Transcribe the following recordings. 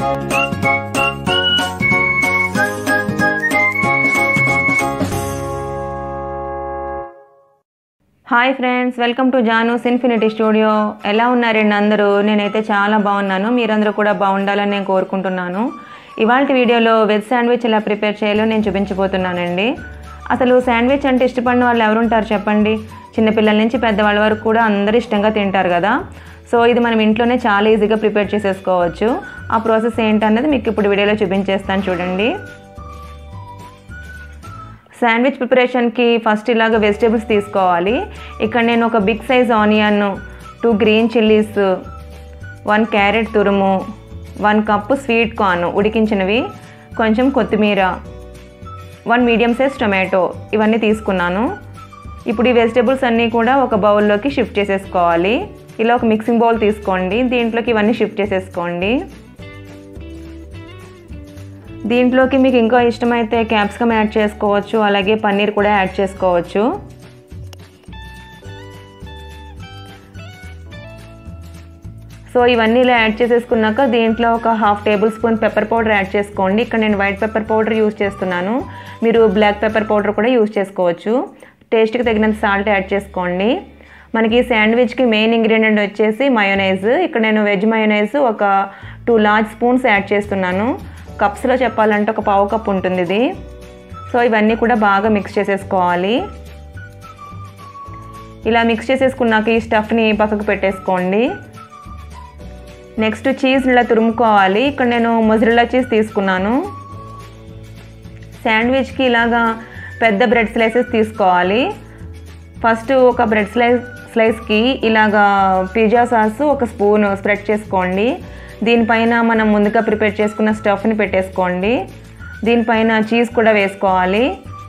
hi friends welcome to Janu's infinity studio ఎలా ఉన్నారండి అందరూ నేనైతే చాలా బాగున్నాను మీరందరూ కూడా బాగుండాలని నేను కోరుకుంటున్నాను ఇవాళ వీడియోలో వెజ్ శాండ్విచ్ ఎలా ప్రిపేర్ చేయాలో నేను చూపించబోతున్నానండి అసలు శాండ్విచ్ అంటే ఇష్టపడిన వాళ్ళు ఎవరుంటారు చెప్పండి చిన్నపిల్లల నుంచి పెద్దవాళ్ళ వరకు కూడా అందరూ ఇష్టంగా తింటారు కదా సో ఇది మనం ఇంట్లోనే చాలా ఈజీగా ప్రిపేర్ చేసేసుకోవచ్చు ఆ ప్రాసెస్ ఏంటన్నది మీకు ఇప్పుడు వీడియోలో చూపించేస్తాను చూడండి శాండ్విచ్ ప్రిపరేషన్కి ఫస్ట్ ఇలాగ వెజిటేబుల్స్ తీసుకోవాలి ఇక్కడ నేను ఒక big size onion two green chillies one carrot తురుము వన్ కప్పు స్వీట్ కార్న్ ఉడికించినవి కొంచెం కొత్తిమీర వన్ మీడియం సైజ్ టొమాటో ఇవన్నీ తీసుకున్నాను ఇప్పుడు ఈ వెజిటేబుల్స్ అన్నీ కూడా ఒక బౌల్లోకి షిఫ్ట్ చేసేసుకోవాలి ఇలా ఒక మిక్సింగ్ బౌల్ తీసుకోండి దీంట్లోకి ఇవన్నీ షిఫ్ట్ చేసేసుకోండి దీంట్లోకి మీకు ఇంకా ఇష్టమైతే క్యాప్సికమ్ యాడ్ చేసుకోవచ్చు అలాగే పన్నీర్ కూడా యాడ్ చేసుకోవచ్చు సో ఇవన్నీ ఇలా యాడ్ చేసేసుకున్నాక దీంట్లో ఒక half tablespoon pepper powder add చేసుకోండి ఇక్కడ నేను వైట్ పెప్పర్ పౌడర్ యూస్ చేస్తున్నాను మీరు బ్లాక్ పెప్పర్ పౌడర్ కూడా యూస్ చేసుకోవచ్చు టేస్ట్కి తగినంత సాల్ట్ యాడ్ చేసుకోండి మనకి శాండ్విచ్కి మెయిన్ ఇంగ్రీడియంట్ వచ్చేసి మయోనైజ్ ఇక్కడ నేను వెజ్ మయోనైజ్ ఒక టూ లార్జ్ స్పూన్స్ యాడ్ చేస్తున్నాను కప్స్లో చెప్పాలంటే ఒక పావు కప్ ఉంటుంది ఇది సో ఇవన్నీ కూడా బాగా మిక్స్ చేసేసుకోవాలి ఇలా మిక్స్ చేసేసుకున్నాక ఈ స్టఫ్ని పక్కకు పెట్టేసుకోండి నెక్స్ట్ చీజ్ ఇలా తురుముకోవాలి ఇక్కడ నేను మొజరిల్లా చీజ్ తీసుకున్నాను శాండ్విచ్కి ఇలాగా పెద్ద బ్రెడ్ స్లైసెస్ తీసుకోవాలి ఫస్ట్ ఒక బ్రెడ్ స్లైస్ స్లైస్కి ఇలాగా పిజ్జా సాస్ ఒక స్పూన్ స్ప్రెడ్ చేసుకోండి దీనిపైన మనం ముందుగా ప్రిపేర్ చేసుకున్న స్టఫ్ని పెట్టేసుకోండి దీనిపైన చీజ్ కూడా వేసుకోవాలి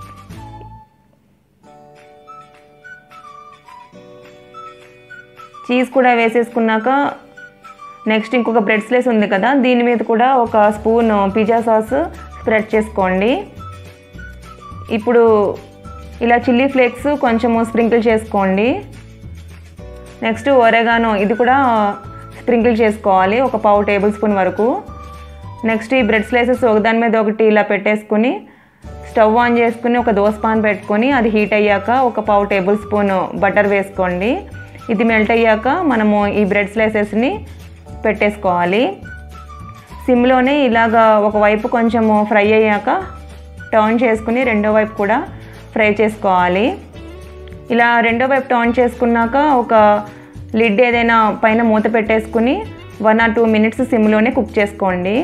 చీజ్ కూడా వేసేసుకున్నాక నెక్స్ట్ ఇంకొక బ్రెడ్ స్లైస్ ఉంది కదా దీని మీద కూడా ఒక స్పూన్ పిజ్జా సాస్ స్ప్రెడ్ చేసుకోండి ఇప్పుడు ఇలా చిల్లీ ఫ్లేక్స్ కొంచెము స్ప్రింకిల్ చేసుకోండి నెక్స్ట్ ఒరెగానో ఇది కూడా స్ప్రింకిల్ చేసుకోవాలి ఒక పావు టేబుల్ స్పూన్ వరకు నెక్స్ట్ ఈ బ్రెడ్ స్లైసెస్ ఒకదాని మీద ఒకటి ఇలా పెట్టేసుకుని స్టవ్ ఆన్ చేసుకుని ఒక దోస పాన్ పెట్టుకొని అది హీట్ అయ్యాక ఒక పావు టేబుల్ స్పూన్ బటర్ వేసుకోండి ఇది మెల్ట్ అయ్యాక మనము ఈ బ్రెడ్ స్లైసెస్ని పెట్టేసుకోవాలి సిమ్లోనే ఇలాగా ఒకవైపు కొంచెము ఫ్రై అయ్యాక టర్న్ చేసుకుని రెండో వైపు కూడా ఫ్రై చేసుకోవాలి ఇలా రెండో వైపు టర్న్ చేసుకున్నాక ఒక లిడ్ ఏదైనా పైన మూత పెట్టేసుకుని వన్ ఆర్ టూ మినిట్స్ సిమ్లోనే కుక్ చేసుకోండి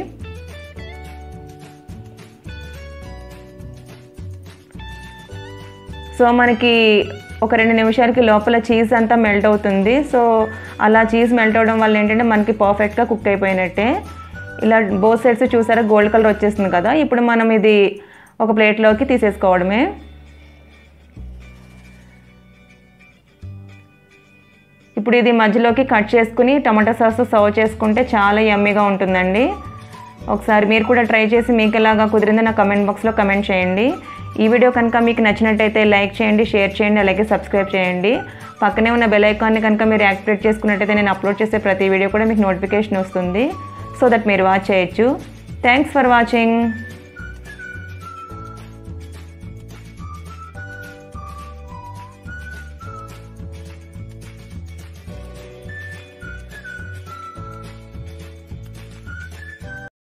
సో మనకి ఒక రెండు నిమిషాలకి లోపల చీజ్ అంతా మెల్ట్ అవుతుంది సో అలా చీజ్ మెల్ట్ అవడం వల్ల ఏంటంటే మనకి పర్ఫెక్ట్గా కుక్ అయిపోయినట్టే ఇలా బోత్ సైడ్స్ చూసారా గోల్డ్ కలర్ వచ్చేస్తుంది కదా ఇప్పుడు మనం ఇది ఒక ప్లేట్లోకి తీసేసుకోవడమే ఇప్పుడు ఇది మధ్యలోకి కట్ చేసుకుని టమాటా సాస్ సర్వ్ చేసుకుంటే చాలా యమ్మీగా ఉంటుందండి ఒకసారి మీరు కూడా ట్రై చేసి మీకు ఎలాగా కుదిరిందో నా కమెంట్ బాక్స్లో కమెంట్ చేయండి ఈ వీడియో కనుక మీకు నచ్చినట్టయితే లైక్ చేయండి షేర్ చేయండి అలాగే సబ్స్క్రైబ్ చేయండి పక్కనే ఉన్న బెల్ ఐకాన్ని కనుక మీరు యాక్టివేట్ చేసుకున్నట్టయితే నేను అప్లోడ్ చేసే ప్రతి వీడియో కూడా మీకు నోటిఫికేషన్ వస్తుంది సో దట్ మీరు వాచ్ చేయొచ్చు థ్యాంక్స్ ఫర్ వాచింగ్